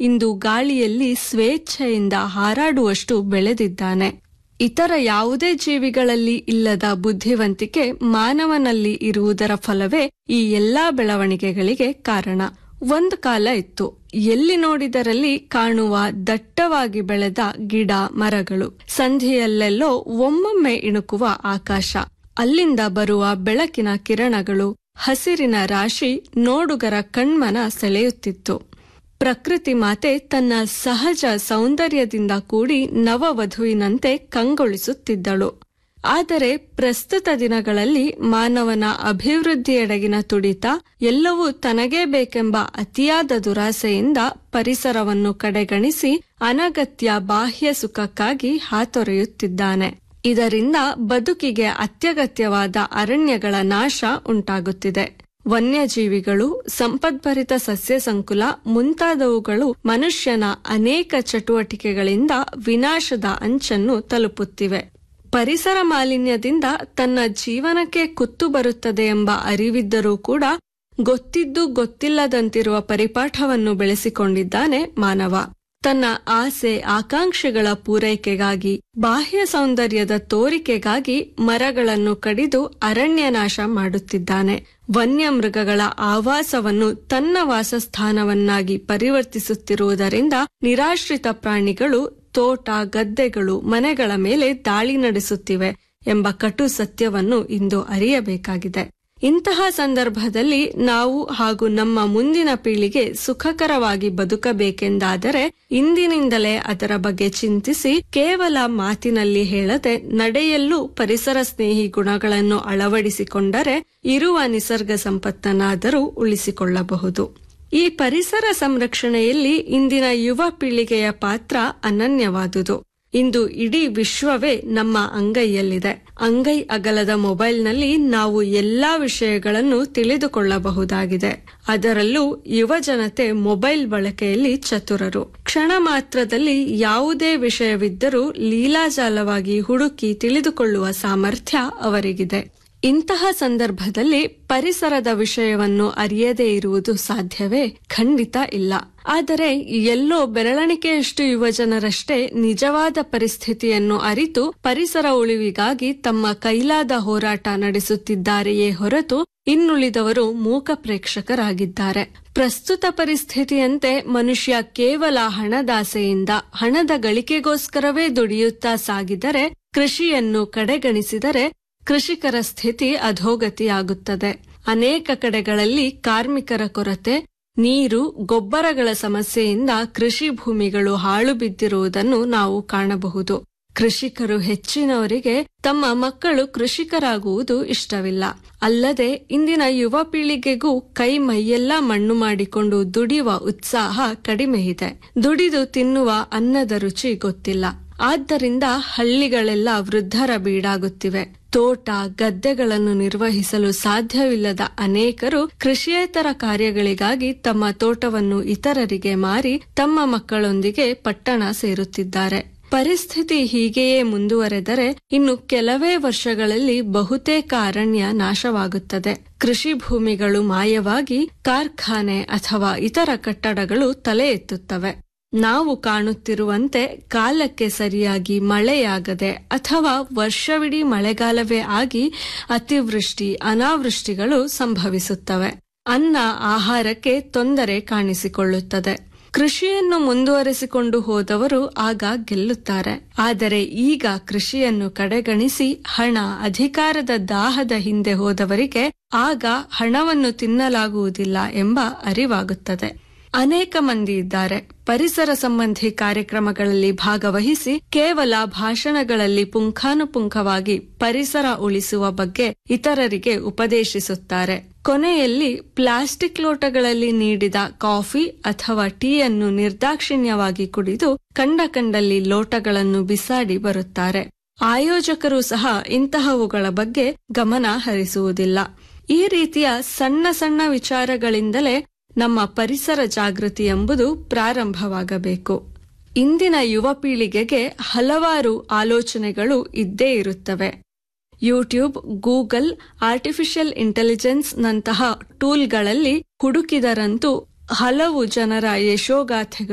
ಇಂದು ಗಾಳಿಯಲ್ಲಿ ಸ್ವೇಚ್ಛೆಯಿಂದ ಹಾರಾಡುವಷ್ಟು ಬೆಳೆದಿದ್ದಾನೆ ಇತರ ಯಾವುದೇ ಜೀವಿಗಳಲ್ಲಿ ಇಲ್ಲದ ಬುದ್ಧಿವಂತಿಕೆ ಮಾನವನಲ್ಲಿ ಇರುವುದರ ಫಲವೇ ಈ ಎಲ್ಲಾ ಬೆಳವಣಿಗೆಗಳಿಗೆ ಕಾರಣ ಒಂದು ಕಾಲ ಇತ್ತು ಎಲ್ಲಿ ನೋಡಿದರಲ್ಲಿ ಕಾಣುವ ದಟ್ಟವಾಗಿ ಬೆಳೆದ ಗಿಡ ಮರಗಳು ಸಂಧಿಯಲ್ಲೆಲ್ಲೋ ಒಮ್ಮೊಮ್ಮೆ ಇಣುಕುವ ಆಕಾಶ ಅಲ್ಲಿಂದ ಬರುವ ಬೆಳಕಿನ ಕಿರಣಗಳು ಹಸಿರಿನ ರಾಶಿ ನೋಡುಗರ ಕಣ್ಮನ ಸೆಳೆಯುತ್ತಿತ್ತು ಪ್ರಕೃತಿ ಮಾತೆ ತನ್ನ ಸಹಜ ಸೌಂದರ್ಯದಿಂದ ಕೂಡಿ ನವವಧುವಿನಂತೆ ಕಂಗೊಳಿಸುತ್ತಿದ್ದಳು ಆದರೆ ಪ್ರಸ್ತುತ ದಿನಗಳಲ್ಲಿ ಮಾನವನ ಅಭಿವೃದ್ಧಿಯೆಡೆಗಿನ ತುಡಿತ ಎಲ್ಲವೂ ತನಗೇ ಬೇಕೆಂಬ ಅತಿಯಾದ ದುರಾಸೆಯಿಂದ ಪರಿಸರವನ್ನು ಕಡೆಗಣಿಸಿ ಅನಗತ್ಯ ಬಾಹ್ಯ ಸುಖಕ್ಕಾಗಿ ಹಾತೊರೆಯುತ್ತಿದ್ದಾನೆ ಇದರಿಂದ ಬದುಕಿಗೆ ಅತ್ಯಗತ್ಯವಾದ ಅರಣ್ಯಗಳ ನಾಶ ಉಂಟಾಗುತ್ತಿದೆ ವನ್ಯಜೀವಿಗಳು ಸಂಪದ್ಭರಿತ ಸಸ್ಯ ಸಂಕುಲ ಮುಂತಾದವುಗಳು ಮನುಷ್ಯನ ಅನೇಕ ಚಟುವಟಿಕೆಗಳಿಂದ ವಿನಾಶದ ಅಂಚನ್ನು ತಲುಪುತ್ತಿವೆ ಪರಿಸರ ಮಾಲಿನ್ಯದಿಂದ ತನ್ನ ಜೀವನಕ್ಕೆ ಕುತ್ತು ಬರುತ್ತದೆ ಎಂಬ ಅರಿವಿದ್ದರೂ ಕೂಡ ಗೊತ್ತಿದ್ದು ಗೊತ್ತಿಲ್ಲದಂತಿರುವ ಪರಿಪಾಠವನ್ನು ಬೆಳೆಸಿಕೊಂಡಿದ್ದಾನೆ ಮಾನವ ತನ್ನ ಆಸೆ ಆಕಾಂಕ್ಷೆಗಳ ಪೂರೈಕೆಗಾಗಿ ಬಾಹ್ಯ ಸೌಂದರ್ಯದ ತೋರಿಕೆಗಾಗಿ ಮರಗಳನ್ನು ಕಡಿದು ಅರಣ್ಯನಾಶ ಮಾಡುತ್ತಿದ್ದಾನೆ ವನ್ಯಮೃಗಗಳ ಆವಾಸವನ್ನು ತನ್ನ ವಾಸಸ್ಥಾನವನ್ನಾಗಿ ಪರಿವರ್ತಿಸುತ್ತಿರುವುದರಿಂದ ನಿರಾಶ್ರಿತ ಪ್ರಾಣಿಗಳು ತೋಟ ಗದ್ದೆಗಳು ಮನೆಗಳ ಮೇಲೆ ದಾಳಿ ನಡೆಸುತ್ತಿವೆ ಎಂಬ ಕಟು ಸತ್ಯವನ್ನು ಇಂದು ಅರಿಯಬೇಕಾಗಿದೆ ಇಂತಹ ಸಂದರ್ಭದಲ್ಲಿ ನಾವು ಹಾಗೂ ನಮ್ಮ ಮುಂದಿನ ಪೀಳಿಗೆ ಸುಖಕರವಾಗಿ ಬದುಕಬೇಕೆಂದಾದರೆ ಇಂದಿನಿಂದಲೇ ಅದರ ಬಗ್ಗೆ ಚಿಂತಿಸಿ ಕೇವಲ ಮಾತಿನಲ್ಲಿ ಹೇಳದೆ ನಡೆಯಲ್ಲೂ ಪರಿಸರ ಸ್ನೇಹಿ ಗುಣಗಳನ್ನು ಅಳವಡಿಸಿಕೊಂಡರೆ ಇರುವ ನಿಸರ್ಗ ಸಂಪತ್ತನ್ನಾದರೂ ಉಳಿಸಿಕೊಳ್ಳಬಹುದು ಈ ಪರಿಸರ ಸಂರಕ್ಷಣೆಯಲ್ಲಿ ಇಂದಿನ ಯುವ ಪೀಳಿಗೆಯ ಪಾತ್ರ ಅನನ್ಯವಾದುದು ಇಂದು ಇಡೀ ವಿಶ್ವವೇ ನಮ್ಮ ಅಂಗೈಯಲ್ಲಿದೆ ಅಂಗೈ ಅಗಲದ ಮೊಬೈಲ್ನಲ್ಲಿ ನಾವು ಎಲ್ಲಾ ವಿಷಯಗಳನ್ನು ತಿಳಿದುಕೊಳ್ಳಬಹುದಾಗಿದೆ ಅದರಲ್ಲೂ ಯುವ ಜನತೆ ಮೊಬೈಲ್ ಬಳಕೆಯಲ್ಲಿ ಚತುರರು ಕ್ಷಣ ಮಾತ್ರದಲ್ಲಿ ಯಾವುದೇ ವಿಷಯವಿದ್ದರೂ ಲೀಲಾಜಾಲವಾಗಿ ಹುಡುಕಿ ತಿಳಿದುಕೊಳ್ಳುವ ಸಾಮರ್ಥ್ಯ ಅವರಿಗಿದೆ ಇಂತಹ ಸಂದರ್ಭದಲ್ಲಿ ಪರಿಸರದ ವಿಷಯವನ್ನು ಅರಿಯದೇ ಇರುವುದು ಸಾಧ್ಯವೇ ಖಂಡಿತ ಇಲ್ಲ ಆದರೆ ಎಲ್ಲೋ ಬೆರಳಿಕೆಯಷ್ಟು ಯುವಜನರಷ್ಟೇ ನಿಜವಾದ ಪರಿಸ್ಥಿತಿಯನ್ನು ಅರಿತು ಪರಿಸರ ಉಳಿವಿಗಾಗಿ ತಮ್ಮ ಕೈಲಾದ ಹೋರಾಟ ನಡೆಸುತ್ತಿದ್ದಾರೆಯೇ ಹೊರತು ಇನ್ನುಳಿದವರು ಮೂಕ ಪ್ರೇಕ್ಷಕರಾಗಿದ್ದಾರೆ ಪ್ರಸ್ತುತ ಪರಿಸ್ಥಿತಿಯಂತೆ ಮನುಷ್ಯ ಕೇವಲ ಹಣದಾಸೆಯಿಂದ ಹಣದ ಗಳಿಕೆಗೋಸ್ಕರವೇ ದುಡಿಯುತ್ತಾ ಸಾಗಿದರೆ ಕೃಷಿಯನ್ನು ಕಡೆಗಣಿಸಿದರೆ ಕೃಷಿಕರ ಸ್ಥಿತಿ ಅಧೋಗತಿಯಾಗುತ್ತದೆ ಅನೇಕ ಕಡೆಗಳಲ್ಲಿ ಕಾರ್ಮಿಕರ ಕೊರತೆ ನೀರು ಗೊಬ್ಬರಗಳ ಸಮಸ್ಯೆಯಿಂದ ಕೃಷಿ ಭೂಮಿಗಳು ಹಾಳು ಬಿದ್ದಿರುವುದನ್ನು ನಾವು ಕಾಣಬಹುದು ಕೃಷಿಕರು ಹೆಚ್ಚಿನವರಿಗೆ ತಮ್ಮ ಮಕ್ಕಳು ಕೃಷಿಕರಾಗುವುದು ಇಷ್ಟವಿಲ್ಲ ಅಲ್ಲದೆ ಇಂದಿನ ಯುವ ಪೀಳಿಗೆಗೂ ಕೈ ಮೈಯೆಲ್ಲ ಮಣ್ಣು ಮಾಡಿಕೊಂಡು ದುಡಿಯುವ ಉತ್ಸಾಹ ಕಡಿಮೆ ಇದೆ ದುಡಿದು ತಿನ್ನುವ ಅನ್ನದ ರುಚಿ ಗೊತ್ತಿಲ್ಲ ಆದ್ದರಿಂದ ಹಳ್ಳಿಗಳೆಲ್ಲ ವೃದ್ಧರ ಬೀಡಾಗುತ್ತಿವೆ ತೋಟ ಗದ್ದೆಗಳನ್ನು ನಿರ್ವಹಿಸಲು ಸಾಧ್ಯವಿಲ್ಲದ ಅನೇಕರು ಕೃಷಿಯೇತರ ಕಾರ್ಯಗಳಿಗಾಗಿ ತಮ್ಮ ತೋಟವನ್ನು ಇತರರಿಗೆ ಮಾರಿ ತಮ್ಮ ಮಕ್ಕಳೊಂದಿಗೆ ಪಟ್ಟಣ ಸೇರುತ್ತಿದ್ದಾರೆ ಪರಿಸ್ಥಿತಿ ಹೀಗೆಯೇ ಮುಂದುವರೆದರೆ ಇನ್ನು ಕೆಲವೇ ವರ್ಷಗಳಲ್ಲಿ ಬಹುತೇಕ ಅರಣ್ಯ ನಾಶವಾಗುತ್ತದೆ ಕೃಷಿ ಭೂಮಿಗಳು ಮಾಯವಾಗಿ ಕಾರ್ಖಾನೆ ಅಥವಾ ಇತರ ಕಟ್ಟಡಗಳು ತಲೆ ಎತ್ತುತ್ತವೆ ನಾವು ಕಾಣುತ್ತಿರುವಂತೆ ಕಾಲಕ್ಕೆ ಸರಿಯಾಗಿ ಮಳೆಯಾಗದೆ ಅಥವಾ ವರ್ಷವಿಡೀ ಮಳೆಗಾಲವೇ ಆಗಿ ಅತಿವೃಷ್ಟಿ ಅನಾವೃಷ್ಟಿಗಳು ಸಂಭವಿಸುತ್ತವೆ ಅನ್ನ ಆಹಾರಕ್ಕೆ ತೊಂದರೆ ಕಾಣಿಸಿಕೊಳ್ಳುತ್ತದೆ ಕೃಷಿಯನ್ನು ಮುಂದುವರೆಸಿಕೊಂಡು ಹೋದವರು ಆಗ ಗೆಲ್ಲುತ್ತಾರೆ ಆದರೆ ಈಗ ಕೃಷಿಯನ್ನು ಕಡೆಗಣಿಸಿ ಹಣ ಅಧಿಕಾರದ ದಾಹದ ಹಿಂದೆ ಹೋದವರಿಗೆ ಆಗ ಹಣವನ್ನು ತಿನ್ನಲಾಗುವುದಿಲ್ಲ ಎಂಬ ಅರಿವಾಗುತ್ತದೆ ಅನೇಕ ಮಂದಿ ಇದ್ದಾರೆ ಪರಿಸರ ಸಂಬಂಧಿ ಕಾರ್ಯಕ್ರಮಗಳಲ್ಲಿ ಭಾಗವಹಿಸಿ ಕೇವಲ ಭಾಷಣಗಳಲ್ಲಿ ಪುಂಖಾನುಪುಂಖವಾಗಿ ಪರಿಸರ ಉಳಿಸುವ ಬಗ್ಗೆ ಇತರರಿಗೆ ಉಪದೇಶಿಸುತ್ತಾರೆ ಕೊನೆಯಲ್ಲಿ ಪ್ಲಾಸ್ಟಿಕ್ ಲೋಟಗಳಲ್ಲಿ ನೀಡಿದ ಕಾಫಿ ಅಥವಾ ಟೀಯನ್ನು ನಿರ್ದಾಕ್ಷಿಣ್ಯವಾಗಿ ಕುಡಿದು ಕಂಡ ಕಂಡಲ್ಲಿ ಲೋಟಗಳನ್ನು ಬಿಸಾಡಿ ಬರುತ್ತಾರೆ ಆಯೋಜಕರು ಸಹ ಇಂತಹವುಗಳ ಬಗ್ಗೆ ಗಮನ ಹರಿಸುವುದಿಲ್ಲ ಈ ರೀತಿಯ ಸಣ್ಣ ಸಣ್ಣ ವಿಚಾರಗಳಿಂದಲೇ ನಮ್ಮ ಪರಿಸರ ಜಾಗೃತಿ ಎಂಬುದು ಪ್ರಾರಂಭವಾಗಬೇಕು ಇಂದಿನ ಯುವ ಪೀಳಿಗೆಗೆ ಹಲವಾರು ಆಲೋಚನೆಗಳು ಇದ್ದೇ ಇರುತ್ತವೆ ಯೂಟ್ಯೂಬ್ ಗೂಗಲ್ ಆರ್ಟಿಫಿಷಿಯಲ್ ಇಂಟೆಲಿಜೆನ್ಸ್ ನಂತಹ ಟೂಲ್ಗಳಲ್ಲಿ ಹುಡುಕಿದರಂತೂ ಹಲವು ಜನರ ಯಶೋಗಾಥೆಗಳು